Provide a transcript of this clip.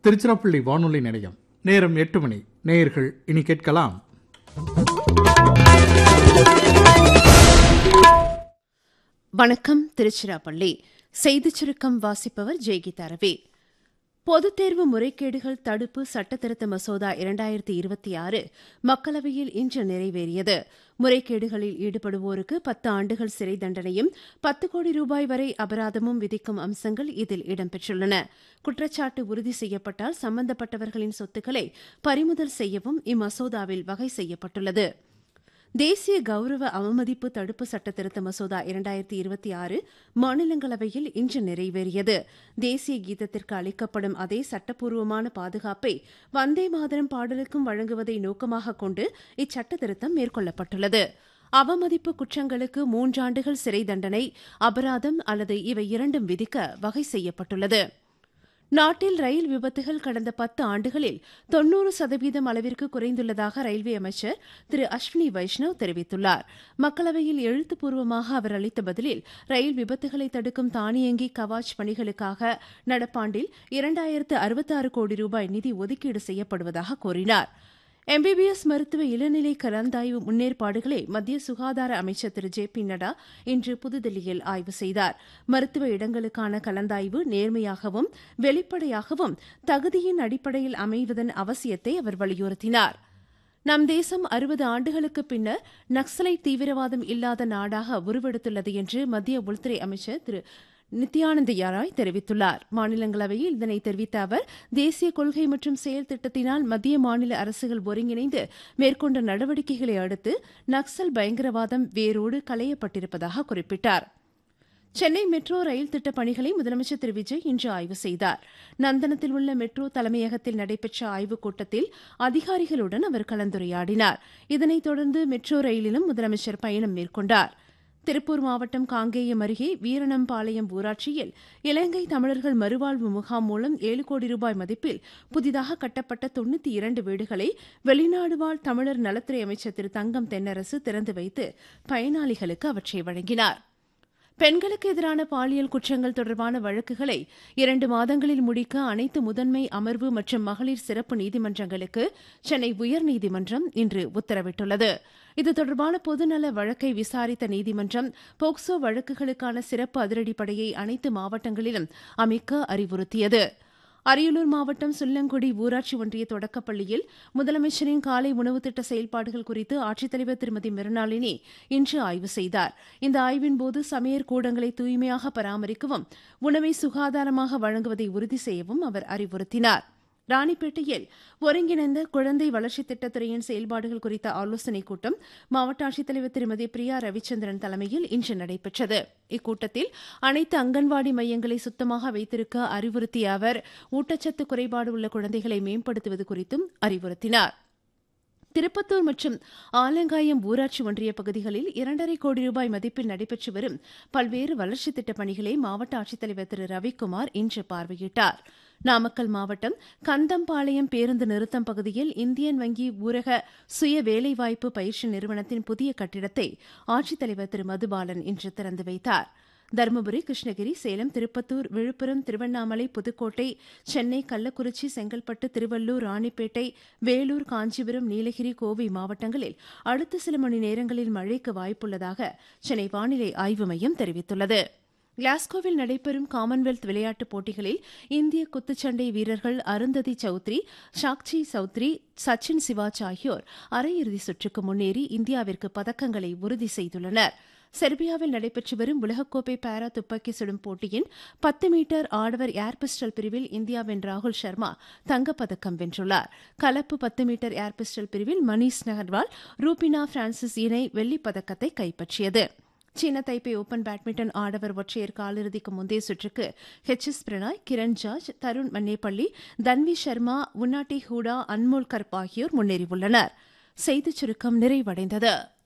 திருச்சிராப்பள்ளி வானொலி நிலையம் நேரம் எட்டு மணி நேயர்கள் இனி கேட்கலாம் வணக்கம் திருச்சிராப்பள்ளி செய்திச் சுருக்கம் வாசிப்பவர் ஜெய்கீதா ரவி பொதுத் தேர்வு முறைகேடுகள் தடுப்பு சட்டத்திருத்த மசோதா இரண்டாயிரத்தி இருபத்தி ஆறு மக்களவையில் இன்று நிறைவேறியது முறைகேடுகளில் ஈடுபடுவோருக்கு பத்து ஆண்டுகள் சிறை தண்டனையும் பத்து கோடி ரூபாய் வரை அபராதமும் விதிக்கும் அம்சங்கள் இதில் இடம்பெற்றுள்ளன குற்றச்சாட்டு உறுதி செய்யப்பட்டால் சம்பந்தப்பட்டவர்களின் சொத்துக்களை பறிமுதல் செய்யவும் இம்மசோதாவில் வகை செய்யப்பட்டுள்ளது தேசிய கௌரவ அவமதிப்பு தடுப்பு சட்ட திருத்த மசோதா இரண்டாயிரத்தி இருபத்தி ஆறு மாநிலங்களவையில் இன்று நிறைவேறியது தேசிய கீதத்திற்கு அளிக்கப்படும் அதே சட்டப்பூர்வமான பாதுகாப்பை வந்தே மாதரம் பாடலுக்கும் வழங்குவதை நோக்கமாக கொண்டு இச்சட்ட திருத்தம் மேற்கொள்ளப்பட்டுள்ளது அவமதிப்பு குற்றங்களுக்கு மூன்றாண்டுகள் சிறை தண்டனை அபராதம் அல்லது இவை இரண்டும் விதிக்க வகை செய்யப்பட்டுள்ளது நாட்டில் ரயில் விபத்துகள் கடந்த பத்து ஆண்டுகளில் தொன்னூறு சதவீதம் அளவிற்கு குறைந்துள்ளதாக ரயில்வே அமைச்சர் திரு அஸ்வினி வைஷ்ணவ் தெரிவித்துள்ளார் மக்களவையில் எழுத்துப்பூர்வமாக அவர் அளித்த பதிலில் ரயில் விபத்துகளை தடுக்கும் தானியங்கி கவாச் பணிகளுக்காக நடப்பாண்டில் இரண்டாயிரத்து அறுபத்தாறு கோடி ரூபாய் நிதி ஒதுக்கீடு செய்யப்படுவதாக கூறினார் எம்பிபிஎஸ் மருத்துவ இளநிலை கலந்தாய்வு முன்னேற்பாடுகளை மத்திய சுகாதார அமைச்சர் திரு ஜே பி நட்டா இன்று புதுதில்லியில் ஆய்வு செய்தார் மருத்துவ இடங்களுக்கான கலந்தாய்வு நேர்மையாகவும் வெளிப்படையாகவும் தகுதியின் அடிப்படையில் அமைவதன் அவசியத்தை அவர் வலியுறுத்தினார் நம் தேசம் அறுபது ஆண்டுகளுக்கு பின்னர் நக்சலைட் தீவிரவாதம் இல்லாத நாடாக உருவெடுத்துள்ளது என்று மத்திய உள்துறை அமைச்சர் திரு நித்யானந்த யாராய் தெரிவித்துள்ளார் மாநிலங்களவையில் இதனை தெரிவித்த அவர் தேசிய கொள்கை மற்றும் செயல் திட்டத்தினால் மத்திய மாநில அரசுகள் ஒருங்கிணைந்து மேற்கொண்ட நடவடிக்கைகளை அடுத்து நக்சல் பயங்கரவாதம் வேரோடு களையப்பட்டிருப்பதாக குறிப்பிட்டார் சென்னை மெட்ரோ ரயில் திட்டப் பணிகளை முதலமைச்சர் திரு விஜய் இன்று ஆய்வு செய்தார் நந்தனத்தில் உள்ள மெட்ரோ தலைமையகத்தில் நடைபெற்ற ஆய்வுக் கூட்டத்தில் அதிகாரிகளுடன் அவர் கலந்துரையாடினார் இதனைத் தொடர்ந்து மெட்ரோ ரயிலிலும் முதலமைச்சர் பயணம் மேற்கொண்டார் திருப்பூர் மாவட்டம் காங்கேயம் அருகே வீரணம்பாளையம் ஊராட்சியில் இலங்கை தமிழர்கள் மறுவாழ்வு முகாம் மூலம் ஏழு கோடி ரூபாய் மதிப்பில் புதிதாக கட்டப்பட்ட தொண்ணூத்தி இரண்டு வீடுகளை வெளிநாடு வாழ் தமிழர் நலத்துறை அமைச்சர் திரு தங்கம் தென்னரசு திறந்து வைத்து பயனாளிகளுக்கு அவற்றை வழங்கினார் பெண்களுக்கு எதிரான பாலியல் குற்றங்கள் தொடர்பான வழக்குகளை இரண்டு மாதங்களில் முடிக்க அனைத்து முதன்மை அமர்வு மற்றும் மகளிர் சிறப்பு நீதிமன்றங்களுக்கு சென்னை உயர்நீதிமன்றம் இன்று உத்தரவிட்டுள்ளது இது தொடர்பான பொதுநல வழக்கை விசாரித்த நீதிமன்றம் போக்சோ வழக்குகளுக்கான சிறப்பு அதிரடிப்படையை அனைத்து மாவட்டங்களிலும் அமைக்க அறிவுறுத்தியது அரியலூர் மாவட்டம் சுல்லங்குடி ஊராட்சி ஒன்றிய தொடக்கப்பள்ளியில் முதலமைச்சரின் காலை உணவு திட்ட செயல்பாடுகள் குறித்து ஆட்சித்தலைவர் திருமதி மிருணாளினி இன்று ஆய்வு செய்தார் இந்த ஆய்வின்போது சமையற் கூடங்களை தூய்மையாக பராமரிக்கவும் உணவை சுகாதாரமாக வழங்குவதை உறுதி செய்யவும் அவர் அறிவுறுத்தினார் ராணிப்பேட்டையில் ஒருங்கிணைந்த குழந்தை வளர்ச்சித் திட்டத்துறையின் செயல்பாடுகள் குறித்த ஆலோசனைக் கூட்டம் மாவட்ட ஆட்சித்தலைவர் திருமதி பிரியா ரவிச்சந்திரன் தலைமையில் இன்று நடைபெற்றது இக்கூட்டத்தில் அனைத்து அங்கன்வாடி மையங்களை சுத்தமாக வைத்திருக்க அறிவுறுத்திய அவர் ஊட்டச்சத்து குறைபாடு உள்ள குழந்தைகளை மேம்படுத்துவது குறித்தும் அறிவுறுத்தினார் திருப்பத்தூர் மற்றும் ஆலங்காயம் ஊராட்சி ஒன்றிய பகுதிகளில் இரண்டரை கோடி ரூபாய் மதிப்பில் நடைபெற்று வரும் பல்வேறு வளர்ச்சித் திட்டப் பணிகளை மாவட்ட ஆட்சித்தலைவர் திரு ரவிக்குமார் இன்று பார்வையிட்டார் நாமக்கல் மாவட்டம் கந்தம்பாளையம் பேருந்து நிறுத்தம் பகுதியில் இந்தியன் வங்கி ஊரக சுய வேலைவாய்ப்பு பயிற்சி நிறுவனத்தின் புதிய கட்டிடத்தை ஆட்சித்தலைவர் திரு மதுபாலன் இன்று திறந்து வைத்தார் தருமபுரி கிருஷ்ணகிரி சேலம் திருப்பத்தூர் விழுப்புரம் திருவண்ணாமலை புதுக்கோட்டை சென்னை கள்ளக்குறிச்சி செங்கல்பட்டு திருவள்ளூர் ராணிப்பேட்டை வேலூர் காஞ்சிபுரம் நீலகிரி கோவை மாவட்டங்களில் அடுத்த சில மணி நேரங்களில் மழைக்கு வாய்ப்புள்ளதாக சென்னை வானிலை ஆய்வு மையம் தெரிவித்துள்ளது கிளாஸ்கோவில் நடைபெறும் காமன்வெல்த் விளையாட்டுப் போட்டிகளில் இந்திய குத்துச்சண்டை வீரர்கள் அருந்ததி சௌத்ரி சாக்சி சௌத்ரி சச்சின் சிவாச் ஆகியோர் அரையிறுதி சுற்றுக்கு முன்னேறி இந்தியாவிற்கு பதக்கங்களை உறுதி செய்துள்ளனா் செர்பியாவில் நடைபெற்று வரும் உலகக்கோப்பை பாரா துப்பாக்கி சுடும் போட்டியின் பத்து மீட்டர் ஆடவர் ஏர் பிஸ்டல் பிரிவில் இந்தியாவின் ராகுல் சர்மா தங்கப்பதக்கம் வென்றுள்ளார் கலப்பு பத்து மீட்டர் ஏர் பிஸ்டல் பிரிவில் மணீஷ் நகர்வால் ரூபினா பிரான்சிஸ் இணை வெள்ளிப் பதக்கத்தை கைப்பற்றியது சீன தைப்பே ஓபன் பேட்மிண்டன் ஆடவர் ஒற்றையர் காலிறுதிக்கு முந்தைய சுற்றுக்கு H S Prannoy Kiran George Tarun Mannepalli Tanvi Sharma Unnati Hooda Anmol Kharb ஆகியோர் முன்னேறியுள்ளனர் செய்திச் சுருக்கம் நிறைவடைந்தது